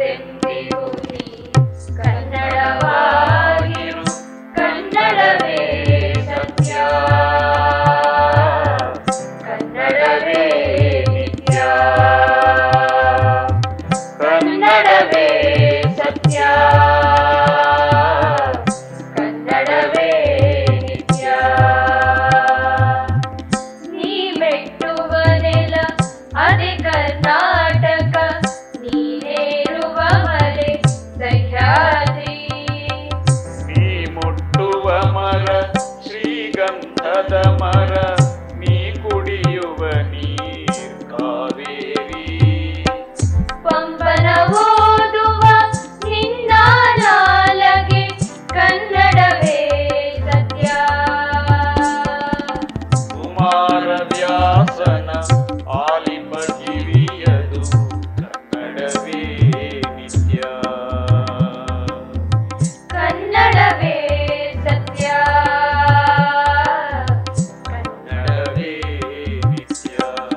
ಎಂದೆಂದಿಗೂ ನೀ ಕನ್ನಡವಾಗಿರು ಕನ್ನಡವೇ ಸತ್ಯ ಕನ್ನಡವೇ ನಿತ್ಯ ಕನ್ನಡವೇ ಸತ್ಯ ಕನ್ನಡವೇ ನಿತ್ಯ ನೀ ಮೆಟ್ಟುವ ನೆಲ ಅದೇ ಕರ್ನಾಟಕ ನೀನೇರುವ ಮಲೆ ಸಹ್ಯಾದ್ರಿ ನೀ ಮುಟ್ಟುವ ಮರ ಶ್ರೀಗಂಧದ ಮರ ನೀ ಕುಡಿಯುವ ನೀರ್ ಕಾವೇರಿ ಪಂಪನ ಓದುವ ನಿನ್ನ ನಾಲಗೆ ಕನ್ನಡವೇ ಸತ್ಯ ಕುಮಾರ ವ್ಯಾಸನ ಆಲಿಪ ಕಿವಿಯದು ಕನ್ನಡವೇ ನಿತ್ಯ ಕನ್ನಡವೇ ಸತ್ಯ ಕನ್ನಡವೇ ನಿತ್ಯ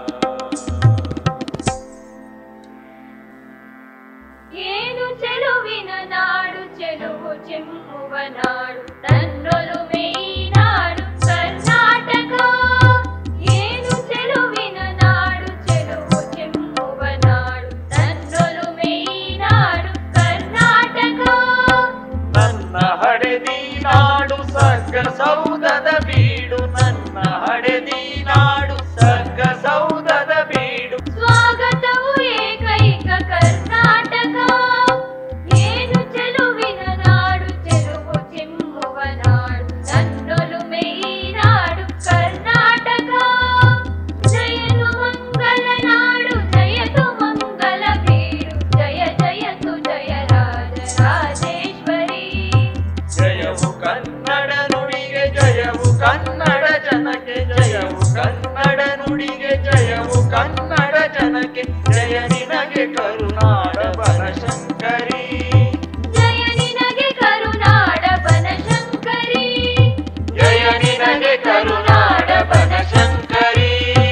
ಏನು ಚೆಲುವಿನ ನಾಡು ಚೆಲುವು ಚೆಮ್ಮುವ ನಾಡು ನನ್ನೊಲುಮೆ ಈ ನಾಡು ಕರ್ನಾಟಕ ಏನು ಚೆಲುವಿನ ನಾಡು ಚೆಲುವು ಚೆಮ್ಮುವ ನಾಡು ನನ್ನೊಲುಮೆ ಈ ನಾಡು ಕರ್ನಾಟಕ ನನ್ನ ಹಡೆದಿ ನಾಡು ಸರ್ಗ ಸೌಧದ ಬೀಡು ನನ್ನ ಹಡೆದಿ ನಾಡು ಸರ್ಗ ಸೌಧದ ಬೀಡು ಸ್ವಾಗತವು ಏಕೈಕ ಕರ್ನಾಟಕ ಏನು ಚೆಲುವಿನ ನಾಡು ಚೆಲುವು ಚೆಮ್ಮುವ ನಾಡು ನನ್ನೊಲುಮೆ ಈ ನಾಡು ಕರ್ನಾಟಕ ಜಯನು ಮಂಗಲ ನಾಡು ಜಯತು ಮಂಗಲ ಬೀಡು ಜಯ ಜಯತು ಜಯ ರಾಜ ರಾಜೇಶ್ವರಿ ಜಯವು ಕನ್ನಡ ನುಡಿಗೆ ಜಯವು ಕನ್ನಡ ಜನಕ್ಕೆ ಜಯವು ಕನ್ನಡ ನುಡಿಗೆ ಜಯವು ಕನ್ನಡ ಜನಕ್ಕೆ ಜಯ ನಿನಗೆ ಕರುನಾಡ ಬನಶಂಕರಿ ಜಯ ನಿನಗೆ ಕರುನಾಡ ಬನಶಂಕರಿ ಜಯ ನಿನಗೆ ಕರುನಾಡ ಬನಶಂಕರಿ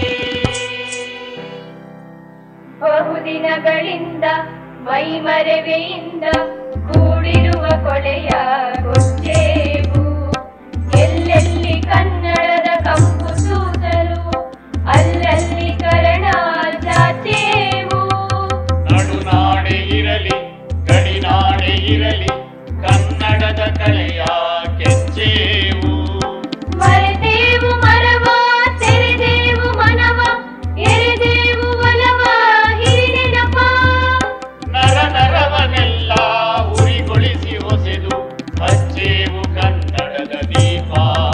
ಬಹುದಿನಗಳಿಂದ ಮೈಮರೆವೆಯಿಂದ ಕೂಡಿರುವ ಕೊಳೆಯ ಕೊಚ್ಚೇವು ಎಲ್ಲೆಲ್ಲಿ ಕನ್ನಡದ ಕಂಪು ಸೂಸಲು ಅಲ್ಲಲ್ಲಿ ಕರಣ ಚಾಚೇವು ನಡುನಾಡೆ ಇರಲಿ ಗಡಿನಾಡೆ ಇರಲಿ ಕನ್ನಡದ ಕಲೆಯ ಕೆಚ್ಚೇವು ಮರೆದೇವು ಮರವ ತೆರೆದೇವು ಮನವ ಎರೆದೇವು ಒಲವ ಹಿರಿನೆನಪ ನರ ನರವನೆಲ್ಲ ಉರಿಗೊಳಿಸಿ ಹೊಸೆದು ಹಚ್ಚೇವು ಕನ್ನಡದ ದೀಪ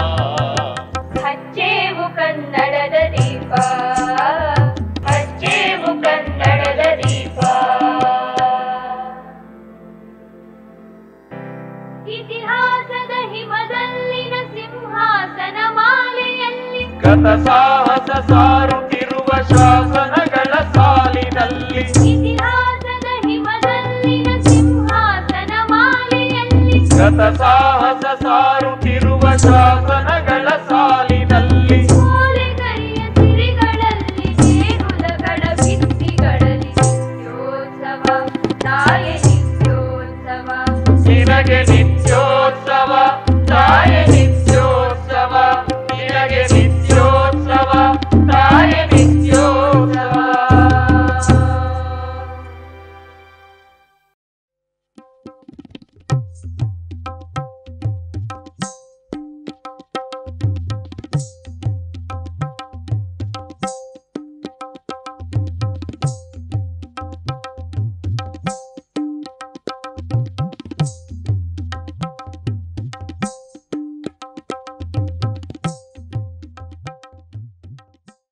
ಹಚ್ಚೇವು ಕನ್ನಡದ ದೀಪ ಹಚ್ಚೇವು ಕನ್ನಡದ ದೀಪ ಇತಿಹಾಸದ ಹಿಮದಲ್ಲಿನ ಸಿಂಹಾಸನ ಮಾಲೆಯಲ್ಲಿ ಗತ ಸಾಹಸ ಸಾರುತ್ತಿರುವ ಶಾಸನಗಳ ಸಾಲಿನಲ್ಲಿ ಇತಿಹಾಸದ ಹಿಮದಲ್ಲಿನ ಸಿಂಹಾಸನ ಮಾಲೆಯಲ್ಲಿ ಗತ ಸಾಹಸ ಸಾರುತ್ತಿರುವ ಶಾಸನಗಳ ಸಾಲಿನಲ್ಲಿ ಮೂಲೆಗರಿಯ ಸಿರಿಗಳಲ್ಲಿ ದೇಗುಲಗಳ ಭಿತ್ತಿಗಳಲ್ಲಿ ನಿತ್ಯೋತ್ಸವ ತಾಯ ನಿತ್ಯೋತ್ಸವ ನಿನಗೆ ನಿತ್ಯ